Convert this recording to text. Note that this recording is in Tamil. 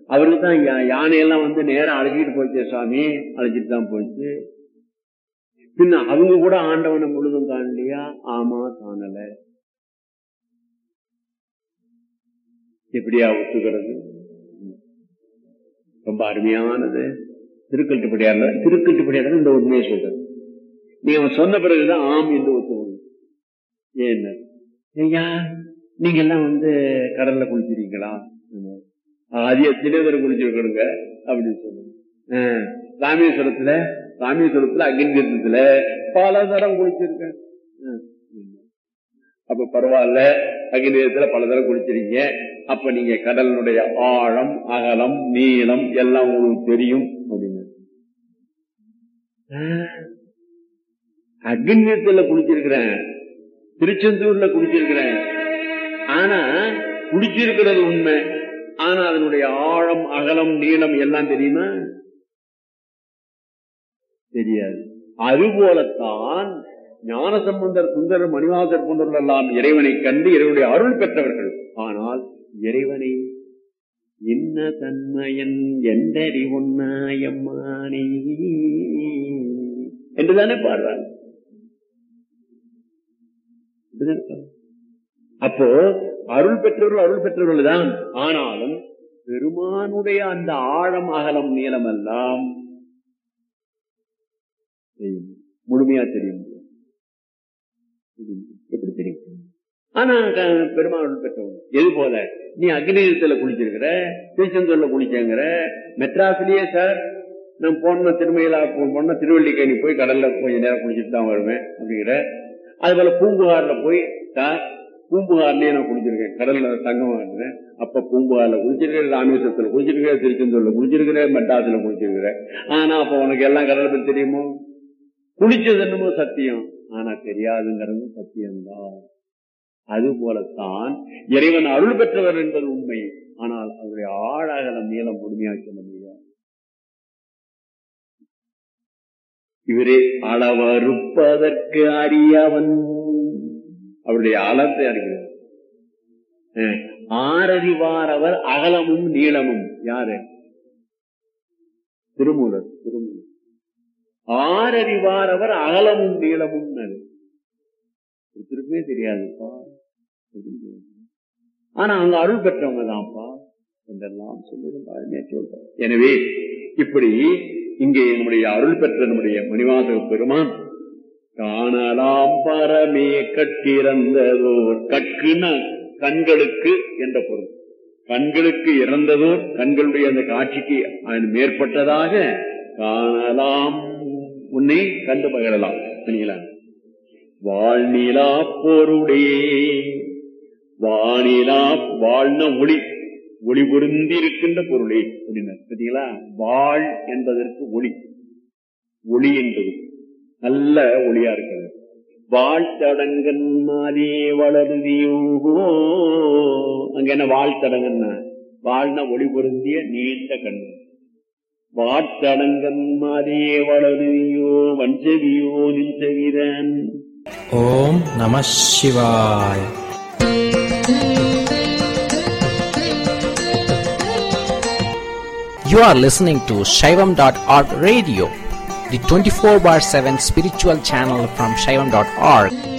அவருக்கு தான் யா- யானையெல்லாம் வந்து நேரம் அழைச்சிட்டு போச்சு சாமி அழைச்சிட்டு தான் போச்சு பின்ன அவங்க கூட ஆண்டவனை முழுதும் காணலையா ஆமா காணல எப்படியா ஒத்துக்கிறது ரொம்ப அருமையானது திருக்கட்டுப்படியார் திருக்கட்டுப்படியார் இந்த உண்மையை சொல்றது நீ அவன் சொன்ன பிறகுதான் ஆம் என்று ஒத்துக்கணும் ஏன் ஐயா நீங்க எல்லாம் வந்து கடல்ல குளிச்சிருக்கீங்களா ஆதிய தினேதர் குளிச்சிருக்கணுங்க அப்படின்னு சொல்லுங்க ஆஹ், ராமேஸ்வரத்துல ராமேஸ்வரத்துல அக்னி தீர்த்தத்துல பல தரம் குளிச்சிருக்கேன் ஆஹ், அப்ப பரவாயில்ல அக்னி தீர்த்தத்துல பல தரம் குளிச்சிருக்கீங்க அப்ப நீங்க கடலினுடைய ஆழம் அகலம் நீளம் எல்லாம் உங்களுக்கு தெரியும் அப்படின்னு ஆஹ், அக்னி தீர்த்தத்துல குளிச்சிருக்கிறேன் திருச்செந்தூர்ல குளிச்சிருக்கிறேன் ஆனா குடிச்சிருக்கிறது உண்மை ஆனா அதனுடைய ஆழம் அகலம் நீளம் எல்லாம் தெரியுமா தெரியாது அதுபோலத்தான் ஞானசம்பந்தர் சுந்தரர் மணிவாசர் போன்றவர்கள் எல்லாம் இறைவனை கண்டு இறைவனுடைய அருள் பெற்றவர்கள் ஆனால் இறைவனை என்ன தன்மையன் எந்தறி உன்னாயம்மானே என்றுதானே பாடுறாங்க இப்படிதானே பாடுறாங்க. அப்போ அருள் பெற்றவர்கள் அருள் பெற்றவர்கள் தான் ஆனாலும் பெருமானுடைய அந்த ஆழம் அகலம் நீளம் எல்லாம் தெரியும். முழுமையா தெரியும் எப்படி தெரியும் ஆனா க- பெருமான் அருள் பெற்றவங்க எது போல நீ அக்னிதத்துல குளிச்சிருக்கிற திருச்செந்தூர்ல குளிச்சங்கிற மெட்ராஸ்லயே சார் நான் போன திருமையில போன திருவள்ளிக்கேணி போய் கடல்ல கொஞ்ச நேரம் குளிச்சுட்டு தான் வருவேன் அப்படிங்கிற அது போல பூம்புகார்ல போய் சார் பூம்புகார்லயே நான் குளிச்சிருக்கேன் கடல்ல தங்கம் வாங்குறேன் அப்ப பூம்புகார்ல குளிச்சிருக்கேன் ராமேஸ்வரத்துல குளிச்சிருக்கேன் திருச்செந்தூர்ல குளிச்சிருக்கிறேன் மெட்ராஸ்ல குளிச்சிருக்கிறேன் ஆனா அப்ப உனக்கு எல்லாம் கடலை பத்தி தெரியுமோ குளிச்சது என்னமோ சத்தியம் ஆனா தெரியாதுங்கிறது சத்தியம்தான் அது போலத்தான் இறைவன் அருள் பெற்றவர் என்பது உண்மை ஆனால் அவருடைய ஆழாகலம் நீளம் முழுமையாக சொல்ல முடியாது இவரே அளவறுப்பதற்கு அறியவன் அவருடைய ஆழத்தை அறிகிறார் அஹ், ஆரறிவார் அவர் அகலமும் நீளமும் யாரு திருமூலர் திருமூலர் ஆரறிவார் அவர் அகலமும் நீளமும் ஒருத்தருக்குமே தெரியாதுப்பா ஆனா அங்க அருள் பெற்றவங்க தான்ப்பா என்றெல்லாம் சொல்லுகிறார் சொல்றேன் எனவே இப்படி இங்கே நம்முடைய அருள் பெற்ற நம்முடைய மணிவாசக பெருமான் காணலாம் பரமே கட்டிறந்ததோர் கற்குன கண்களுக்கு என்ற பொருள் கண்களுக்கு இறந்ததோர் கண்களுடைய அந்த காட்சிக்கு அதன் மேற்பட்டதாக காணலாம் உன்னை கண்டு மகிழலாம் சரிங்களா வாழ்நிலா பொருடே வானிலா வாழ்ன ஒளி ஒளி பொருந்தி இருக்கின்ற பொருளே அப்படின்னார் பார்த்தீங்களா வாழ் என்பதற்கு ஒளி ஒளி என்பது நல்ல ஒளியா இருக்கிறது வாழ்த்தடங்கன் மாதே வளருதியோகோ அங்க என்ன வாழ்த்தடங்கன்னா வாழ்ன ஒளி பொருந்திய நீண்ட கண் வாட்டடங்கன் மாதே வளருதியோ வஞ்சவியோ நின்றவிரன் ஓம் நம சிவாய் You are listening to Shaivam.org radio, the 24 bar 7 spiritual channel from Shaivam.org.